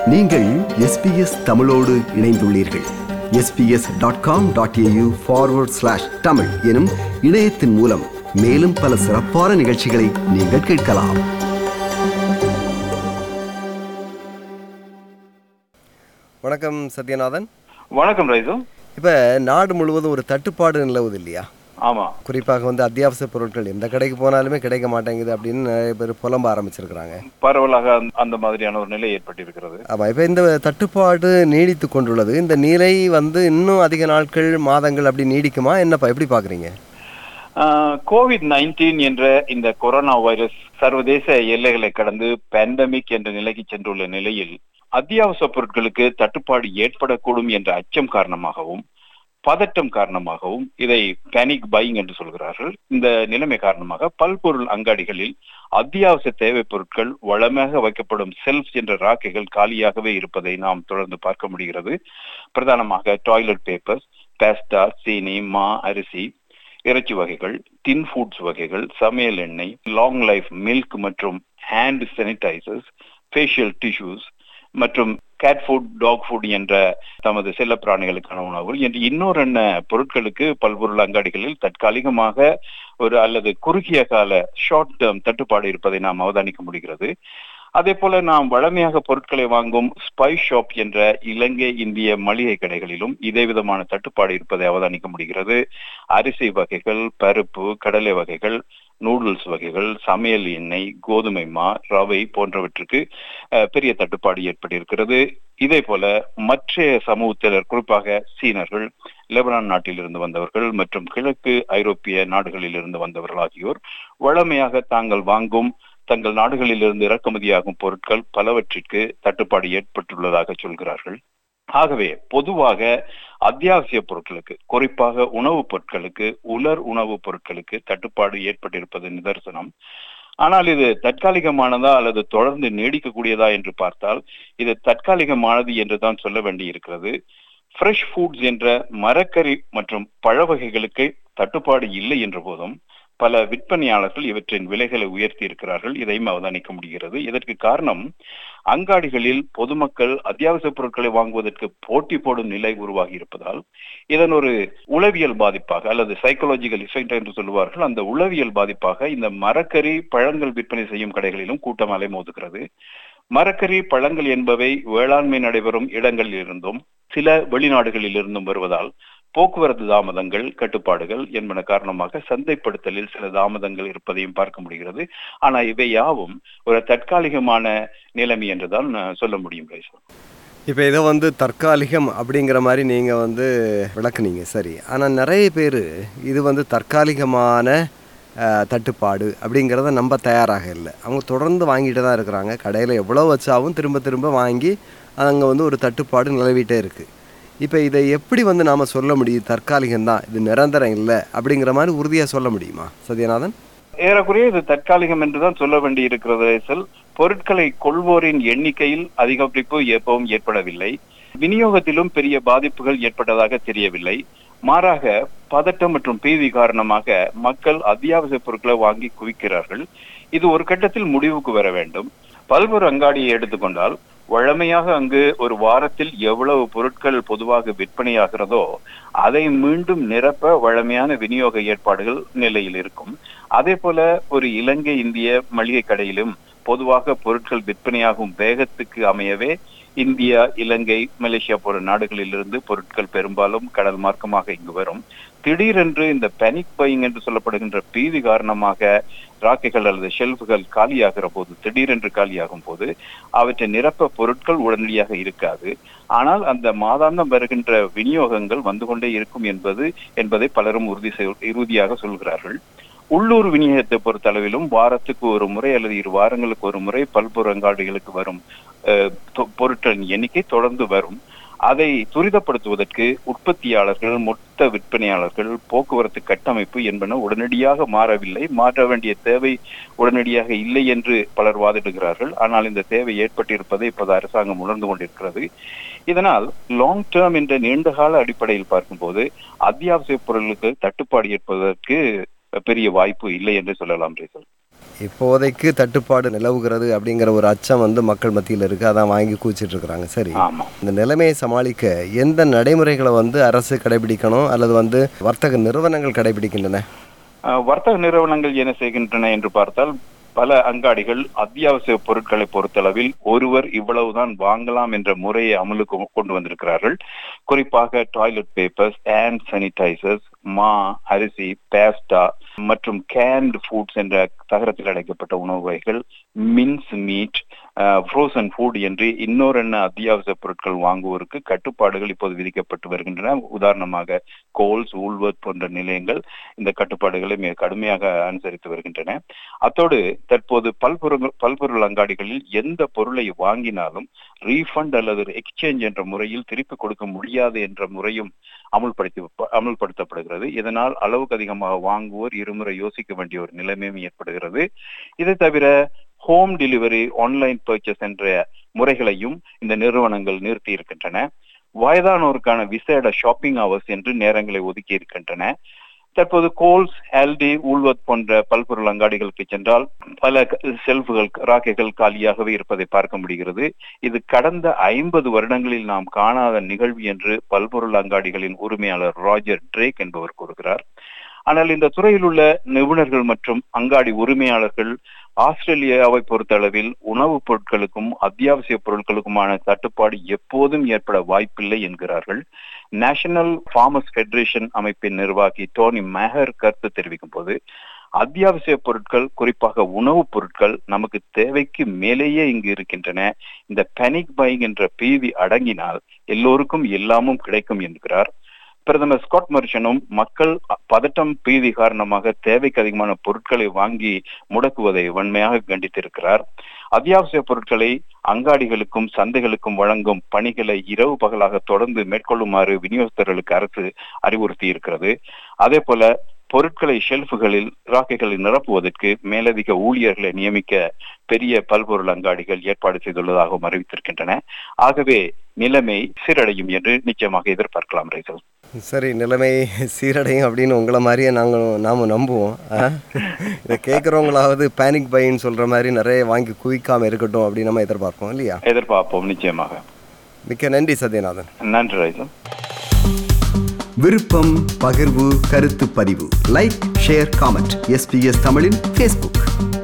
நீங்கள் எஸ்பிஎஸ் தமிழோடு இணைந்துள்ளீர்கள் SBS dot com dot A U forward slash Tamil எனும் இணையத்தின் மூலம் மேலும் பல சிறப்பான நிகழ்ச்சிகளை நீங்கள் கேட்கலாம் வணக்கம் சத்யநாதன் வணக்கம் ரைசு இப்போ நாடு முழுவதும் ஒரு தட்டுப்பாடு நிலவுது இல்லையா ஆமா குறிப்பாக வந்து அத்தியாவசிய பொருட்கள் எந்த கடைக்கு போனாலுமே கிடைக்க மாட்டேங்குது அப்படின்னு நிறைய பேர் புலம்ப ஆரம்பிச்சிருக்கிறாங்க பரவலாக அந்த- அந்த மாதிரியான ஒரு நிலை ஏற்பட்டிருக்கிறது ஆமாம் இப்போ இந்த தட்டுப்பாடு நீடித்து கொண்டுள்ளது இந்த நிலை வந்து இன்னும் அதிக நாட்கள் மாதங்கள் அப்படி நீடிக்குமா என்னப்பா எப்படி பார்க்குறீங்க கோவிட் நைன்டீன் என்ற இந்த கொரோனா வைரஸ் சர்வதேச எல்லைகளை கடந்து பேண்டமிக் என்ற நிலைக்கு சென்றுள்ள நிலையில் அத்தியாவசிய பொருட்களுக்கு தட்டுப்பாடு ஏற்படக்கூடும் என்ற அச்சம் காரணமாகவும் பதட்டம் காரணமாகவும் இதை பேனிக் பையிங் என்று சொல்கிறார்கள் இந்த நிலைமை காரணமாக பல்பொருள் அங்காடிகளில் அத்தியாவசிய தேவைப் பொருட்கள் வளமாக வைக்கப்படும் செல்ஃப் என்ற ராக்கைகள் காலியாகவே இருப்பதை நாம் தொடர்ந்து பார்க்க முடிகிறது பிரதானமாக டாய்லெட் பேப்பர்ஸ் பேஸ்டா சீனி மா அரிசி இறைச்சி வகைகள் டின் ஃபுட்ஸ் வகைகள் சமையல் எண்ணெய் லாங் லைஃப் மில்க் மற்றும் ஹேண்ட் சானிடைசர்ஸ் ஃபேஷியல் டிஷ்யூஸ் மற்றும் கேட் ஃபுட் டாக் ஃபுட் என்ற தமது செல்ல பிராணிகளுக்கான உணவுகள் என்று இன்னொரு என்ன பொருட்களுக்கு பல்பொருள் அங்காடிகளில் தற்காலிகமாக ஒரு அல்லது குறுகிய கால ஷார்ட் டேர்ம் தட்டுப்பாடு இருப்பதை நாம் அவதானிக்க முடிகிறது அதே போல நாம் வழமையாக பொருட்களை வாங்கும் ஸ்பை ஷாப் என்ற இலங்கை இந்திய மளிகை கடைகளிலும் இதே விதமான தட்டுப்பாடு இருப்பதை அவதானிக்க முடிகிறது அரிசி வகைகள் பருப்பு கடலை வகைகள் நூடுல்ஸ் வகைகள் சமையல் எண்ணெய் கோதுமை மா ரவை போன்றவற்றுக்கு அஹ், பெரிய தட்டுப்பாடு ஏற்பட்டிருக்கிறது இதே போல மற்ற சமூகத்தினர் குறிப்பாக சீனர்கள் லெபனான் நாட்டிலிருந்து வந்தவர்கள் மற்றும் கிழக்கு ஐரோப்பிய நாடுகளில் இருந்து வந்தவர்கள் ஆகியோர் வழமையாக தாங்கள் வாங்கும் தங்கள் நாடுகளிலிருந்து இறக்குமதியாகும் பொருட்கள் பலவற்றிற்கு தட்டுப்பாடு ஏற்பட்டுள்ளதாக சொல்கிறார்கள் ஆகவே பொதுவாக அத்தியாவசிய பொருட்களுக்கு குறிப்பாக உணவுப் பொருட்களுக்கு உலர் உணவுப் பொருட்களுக்கு தட்டுப்பாடு ஏற்பட்டிருப்பது நிதர்சனம் ஆனால் இது தற்காலிகமானதா அல்லது தொடர்ந்து நீடிக்கக்கூடியதா என்று பார்த்தால் இது தற்காலிகமானது என்று தான் சொல்ல வேண்டியிருக்கிறது ஃப்ரெஷ் ஃபுட்ஸ் என்ற மரக்கறி மற்றும் பழ வகைகளுக்கு தட்டுப்பாடு இல்லை என்ற போதும் பல விற்பனையாளர்கள் இவற்றின் விலைகளை உயர்த்தி இருக்கிறார்கள் இதையும் அவதானிக்க முடிகிறது இதற்கு காரணம் அங்காடிகளில் பொதுமக்கள் அத்தியாவசிய பொருட்களை வாங்குவதற்கு போட்டி போடும் நிலை உருவாகி இருப்பதால் இதன் ஒரு உளவியல் பாதிப்பாக அல்லது சைக்கலாஜிக்கல் இஃபெக்ட் என்று சொல்லுவார்கள் அந்த உளவியல் பாதிப்பாக இந்த மரக்கறி பழங்கள் விற்பனை செய்யும் கடைகளிலும் கூட்டம் அலைமோதுகிறது மரக்கறி பழங்கள் என்பவை வேளாண்மை நடைபெறும் இடங்களில் இருந்தும் சில வெளிநாடுகளில் இருந்தும் வருவதால் போக்குவரத்து தாமதங்கள் கட்டுப்பாடுகள் என்பன காரணமாக சந்தைப்படுத்தலில் சில தாமதங்கள் இருப்பதையும் பார்க்க முடிகிறது ஆனா இவை யாவும் ஒரு தற்காலிகமான நிலைமை என்றுதான் அஹ், சொல்ல முடியும் ரைசா இப்போ இதை வந்து தற்காலிகம் அப்படிங்கிற மாதிரி நீங்கள் வந்து விளக்குனீங்க சரி ஆனால் நிறைய பேர் இது வந்து தற்காலிகமான அஹ், தட்டுப்பாடு அப்படிங்கிறத நம்ப தயாராக இல்லை அவங்க தொடர்ந்து வாங்கிட்டு தான் இருக்கிறாங்க கடையில் எவ்வளோ வச்சாவும் திரும்ப திரும்ப வாங்கி அங்கே வந்து ஒரு தட்டுப்பாடு நிலவிட்டே இருக்குது இப்போ இதை எப்படி வந்து நாம் சொல்ல முடியும் தற்காலிகம்தான் இது நிரந்தரம் இல்லை அப்படிங்கிற மாதிரி உறுதியாக சொல்ல முடியுமா சத்யநாதன் ஏறக்குறைய இது தற்காலிகம் என்றுதான் சொல்ல வேண்டி இருக்கிறது ரைசல் பொருட்களை கொள்வோரின் எண்ணிக்கையில் அதிகரிப்பு எப்பவும் ஏற்படவில்லை விநியோகத்திலும் பெரிய பாதிப்புகள் ஏற்பட்டதாக தெரியவில்லை மாறாக பதட்டம் மற்றும் பீதி காரணமாக மக்கள் அத்தியாவசிய பொருட்களை வாங்கி குவிக்கிறார்கள் இது ஒரு கட்டத்தில் முடிவுக்கு வர வேண்டும் பல்வேறு அங்காடியை எடுத்துக்கொண்டால் வழமையாக அங்கு ஒரு வாரத்தில் எவ்வளவு பொருட்கள் பொதுவாக விற்பனையாகிறதோ அதை மீண்டும் நிரப்ப வழமையான விநியோக ஏற்பாடுகள் நிலையில் இருக்கும் அதே போல ஒரு இலங்கை இந்திய மளிகை கடையிலும் பொதுவாக பொருட்கள் விற்பனையாகும் வேகத்துக்கு அமையவே இந்தியா இலங்கை மலேசியா போன்ற நாடுகளிலிருந்து பொருட்கள் பெரும்பாலும் கடல் மார்க்கமாக இங்கு வரும் திடீரென்று இந்த பேனிக் பையிங் என்று சொல்லப்படுகின்ற பீதி காரணமாக ராக்கைகள் அல்லது ஷெல்ஃபுகள் காலியாகிற போது திடீரென்று காலியாகும் போது அவற்றை நிரப்ப பொருட்கள் உடனடியாக இருக்காது ஆனால் அந்த மாதாந்தம் வருகின்ற விநியோகங்கள் வந்து கொண்டே இருக்கும் என்பது என்பதை பலரும் உறுதி செய்- உறுதியாக சொல்கிறார்கள் உள்ளூர் விநியோகத்தை பொறுத்தளவிலும் வாரத்துக்கு ஒரு முறை அல்லது இரு வாரங்களுக்கு ஒரு முறை பல்பொரு அங்காடிகளுக்கு வரும் அஹ், தொ- பொருட்களின் எண்ணிக்கை தொடர்ந்து வரும் அதை துரிதப்படுத்துவதற்கு உற்பத்தியாளர்கள் மொத்த விற்பனையாளர்கள் போக்குவரத்து கட்டமைப்பு என்பன உடனடியாக மாறவில்லை மாற்ற வேண்டிய தேவை உடனடியாக இல்லை என்று பலர் வாதிடுகிறார்கள் ஆனால் இந்த தேவை ஏற்பட்டிருப்பதை இப்போது அரசாங்கம் உணர்ந்து கொண்டிருக்கிறது இதனால் லாங் டேர்ம் என்ற நீண்டகால அடிப்படையில் பார்க்கும்போது அத்தியாவசிய பொருட்களுக்கு தட்டுப்பாடு ஏற்பதற்கு பெரிய வாய்ப்பு இல்லை என்று சொல்லலாம் ரேசல் இப்போதைக்கு தட்டுப்பாடு நிலவுகிறது அப்படிங்கிற ஒரு அச்சம் வந்து மக்கள் மத்தியில் இருக்குது அதான் வாங்கி கூச்சிட்டு இருக்கிறாங்க சரி ஆமா இந்த நிலைமையை சமாளிக்க எந்த நடைமுறைகளை வந்து அரசு கடைபிடிக்கணும் அல்லது வந்து வர்த்தக நிறுவனங்கள் கடைபிடிக்கின்றன அஹ், வர்த்தக நிறுவனங்கள் என்ன செய்கின்றன என்று பார்த்தால் பல அங்காடிகள் அத்தியாவசிய பொருட்களை பொறுத்தளவில் ஒருவர் இவ்வளவுதான் வாங்கலாம் என்ற முறையை அமலுக்கு கொண்டு வந்திருக்கிறார்கள் குறிப்பாக டாய்லெட் பேப்பர்ஸ் ஹேண்ட் சானிடைசர்ஸ் மா அரிசி பேஸ்டா மற்றும் கேன்டு ஃபுட்ஸ் என்ற தகரத்தில் அடைக்கப்பட்ட உணவு வகைகள் மின்ஸ் மீட் ஃப்ரோசன் ஃபுட் என்று இன்னொரு என்ன அத்தியாவசிய பொருட்கள் வாங்குவோருக்கு கட்டுப்பாடுகள் இப்போது விதிக்கப்பட்டு வருகின்றன உதாரணமாக கோல்ஸ் ஊல்வர்த் போன்ற நிலையங்கள் இந்த கட்டுப்பாடுகளை மிக கடுமையாக அனுசரித்து வருகின்றன அத்தோடு தற்போது பல்பொருள் பல்பொருள் அங்காடிகளில் எந்த பொருளை வாங்கினாலும் ரீஃபண்ட் அல்லது எக்ஸ்சேஞ்ச் என்ற முறையில் திருப்பி கொடுக்க முடியாது என்ற முறையும் அமுல்படுத்தி அமுல்படுத்தப்படுகிறது இதனால் அளவுக்கு அதிகமாக வாங்குவோர் இருமுறை யோசிக்க வேண்டிய ஒரு நிலைமையும் ஏற்படுகிறது இதை தவிர ஹோம் டெலிவரி ஆன்லைன் பர்ச்சேஸ் என்ற முறைகளையும் இந்த நிறுவனங்கள் நிறுத்தி இருக்கின்றன வயதானோருக்கான விசேட ஷாப்பிங் ஹவர்ஸ் என்று நேரங்களை ஒதுக்கி இருக்கின்றன தற்போது கோல்ஸ் ஆல்டி ஊல்வத் போன்ற பல்பொருள் அங்காடிகளுக்கு சென்றால் பல செல்ஃபுகள் ராக்கைகள் காலியாகவே இருப்பதை பார்க்க முடிகிறது இது கடந்த ஐம்பது வருடங்களில் நாம் காணாத நிகழ்வு என்று பல்பொருள் அங்காடிகளின் உரிமையாளர் ராஜர் ட்ரேக் என்பவர் கூறுகிறார் ஆனால் இந்த துறையில் உள்ள நிபுணர்கள் மற்றும் அங்காடி உரிமையாளர்கள் ஆஸ்திரேலியாவை பொறுத்தளவில் உணவுப் பொருட்களுக்கும் அத்தியாவசிய பொருட்களுக்குமான தட்டுப்பாடு எப்போதும் ஏற்பட வாய்ப்பில்லை என்கிறார்கள் நேஷனல் ஃபார்மர்ஸ் ஃபெடரேஷன் அமைப்பின் நிர்வாகி டோனி மேஹர் கருத்து தெரிவிக்கும் போது அத்தியாவசிய பொருட்கள் குறிப்பாக உணவுப் பொருட்கள் நமக்கு தேவைக்கு மேலேயே இங்கு இருக்கின்றன இந்த பேனிக் பைங் என்ற பீதி அடங்கினால் எல்லோருக்கும் எல்லாமும் கிடைக்கும் என்கிறார் பிரதமர் ஸ்காட் மர்ஷனும் மக்கள் பதட்டம் பீதி காரணமாக தேவைக்கு அதிகமான பொருட்களை வாங்கி முடக்குவதை வன்மையாக கண்டித்திருக்கிறார் அத்தியாவசிய பொருட்களை அங்காடிகளுக்கும் சந்தைகளுக்கும் வழங்கும் பணிகளை இரவு பகலாக தொடர்ந்து மேற்கொள்ளுமாறு விநியோகஸ்தர்களுக்கு அரசு அறிவுறுத்தி இருக்கிறது அதே போல பொருட்களை ஷெல்ஃபுகளில் ராக்கைகளில் நிரப்புவதற்கு மேலதிக ஊழியர்களை நியமிக்க பெரிய பல்பொருள் அங்காடிகள் ஏற்பாடு செய்துள்ளதாகவும் அறிவித்திருக்கின்றன ஆகவே நிலைமை சீரடையும் என்று நிச்சயமாக எதிர்பார்க்கலாம் ரைசல் சரி நிலைமை சீரடையும் அப்படின்னு உங்களை மாதிரியே நாங்கள் நாம் நம்புவோம் ஆ? இதை கேட்குறவங்களாவது பேனிக் பைன்னு சொல்கிற மாதிரி நிறைய வாங்கி குவிக்காமல் இருக்கட்டும் அப்படின்னு நம்ம எதிர்பார்ப்போம் இல்லையா எதிர்பார்ப்போம் நிச்சயமாக மிக்க நன்றி சத்யநாதன் நன்றி ரைசல் விருப்பம் பகிர்வு கருத்து பதிவு லைக் ஷேர் காமெண்ட் எஸ்பிஎஸ் தமிழின் ஃபேஸ்புக்